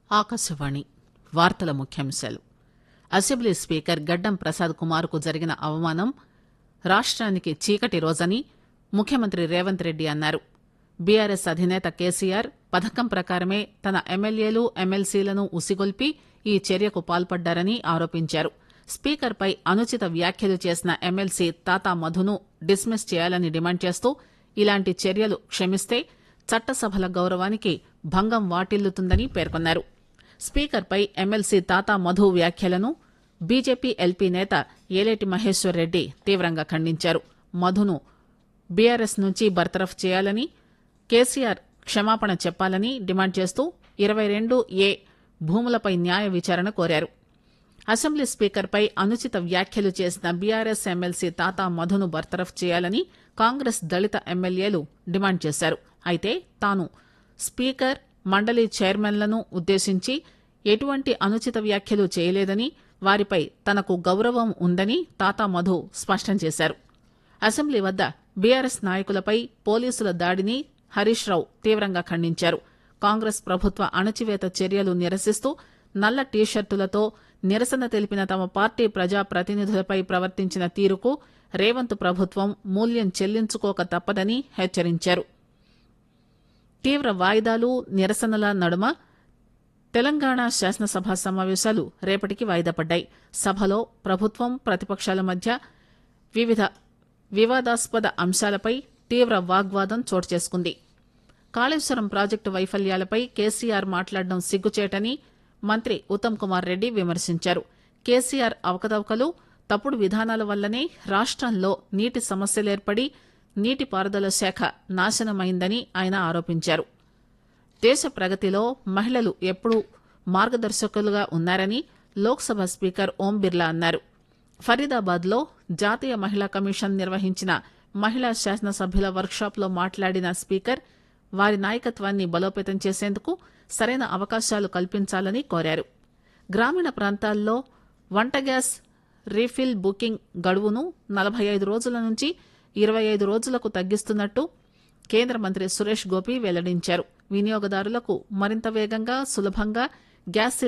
ఆకాశవాణి వార్తల ముఖ్యాంశాలు assembly speaker గడ్డం ప్రసాద్ కుమార్ కు జరిగిన అవమానం రాష్టానికి చీకటి రోజని ముఖ్యమంత్రి రేవంత్ రెడ్డి అన్నారు బీఆర్ఎస్ అధినేత కేసీఆర్ పథకం ప్రకారమే తన ఎమ్మెల్యేలు ఎమ్మెల్సీలను ఉసిగొల్పి ఈ చర్యకు పాల్పడ్డారని ఆరోపించారు స్పీకర్ పై అనుచిత వ్యాఖ్యలు చేసిన ఎమ్మెల్సీ తాతా మధును డిస్మిస్ చేయాలని డిమాండ్ చేస్తూ ఇలాంటి చర్యలు క్షమిస్తే చట్టసభల గౌరవానికి భంగం వాటిల్లుతుందని పేర్కొన్నారు స్పీకర్ పై ఎమ్మెల్సీ తాతా మధు వ్యాఖ్యలను బీజేపీ ఎల్పీ నేత ఏలేటి మహేశ్వర్ రెడ్డి తీవ్రంగా ఖండించారు మధును బీఆర్ఎస్ నుంచి బర్తరఫ్ చేయాలని కేసీఆర్ క్షమాపణ చెప్పాలని డిమాండ్ చేస్తూ ఇరవై రెండు ఏ భూములపై న్యాయ విచారణ కోరారు అసెంబ్లీ స్పీకర్ పై అనుచిత వ్యాఖ్యలు చేసిన బీఆర్ఎస్ ఎమ్మెల్సీ తాతా మధును బర్తరఫ్ చేయాలని కాంగ్రెస్ దళిత ఎమ్మెల్యేలు డిమాండ్ చేశారు అయితే తాను స్పీకర్ మండలి చైర్మన్లను ఉద్దేశించి ఎటువంటి అనుచిత వ్యాఖ్యలు చేయలేదని వారిపై తనకు గౌరవం ఉందని తాతా మధు స్పష్టం చేశారు అసెంబ్లీ వద్ద బీఆర్ఎస్ నాయకులపై పోలీసుల దాడిని హరీష్ రావు తీవ్రంగా ఖండించారు కాంగ్రెస్ ప్రభుత్వ అణచివేత చర్యలు నిరసిస్తూ నల్ల టీషర్టులతో నిరసన తెలిపిన తమ పార్టీ ప్రజా ప్రతినిధులపై ప్రవర్తించిన తీరుకు రేవంత్ ప్రభుత్వం మూల్యం చెల్లించుకోక తప్పదని హెచ్చరించారు తీవ్ర వాయిదాలు నిరసనల నడుమ తెలంగాణ శాసనసభ సమావేశాలు రేపటికి వాయిదా పడ్డాయి సభలో ప్రభుత్వం ప్రతిపక్షాల మధ్య వివిధ వివాదాస్పద అంశాలపై తీవ్ర వాగ్వాదం చోటు చేసుకుంది కాళేశ్వరం ప్రాజెక్టు వైఫల్యాలపై కేసీఆర్ మాట్లాడడం సిగ్గుచేటని మంత్రి ఉత్తమ్ కుమార్ రెడ్డి విమర్శించారు కేసీఆర్ అవకతవకలు తప్పుడు విధానాల వల్లనే రాష్టంలో నీటి సమస్యలేర్పడి నీటిపారుదల శాఖ నాశనమైందని ఆయన ఆరోపించారు దేశ ప్రగతిలో మహిళలు ఎప్పుడూ మార్గదర్శకులుగా ఉన్నారని లోక్సభ స్పీకర్ ఓం బిర్లా అన్నారు ఫరీదాబాద్ లో జాతీయ మహిళా కమిషన్ నిర్వహించిన మహిళా శాసనసభ్యుల వర్క్షాప్ లో మాట్లాడిన స్పీకర్ వారి నాయకత్వాన్ని బలోపేతం చేసేందుకు సరైన అవకాశాలు కల్పించాలని కోరారు గ్రామీణ ప్రాంతాల్లో వంట గ్యాస్ రీఫిల్ బుకింగ్ గడువును నలభై ఐదు రోజుల నుంచి ఇరవై ఐదు రోజులకు తగ్గిస్తున్నట్టు కేంద్ర మంత్రి సురేష్ గోపి వెల్లడించారు వినియోగదారులకు మరింత వేగంగా సులభంగా గ్యాస్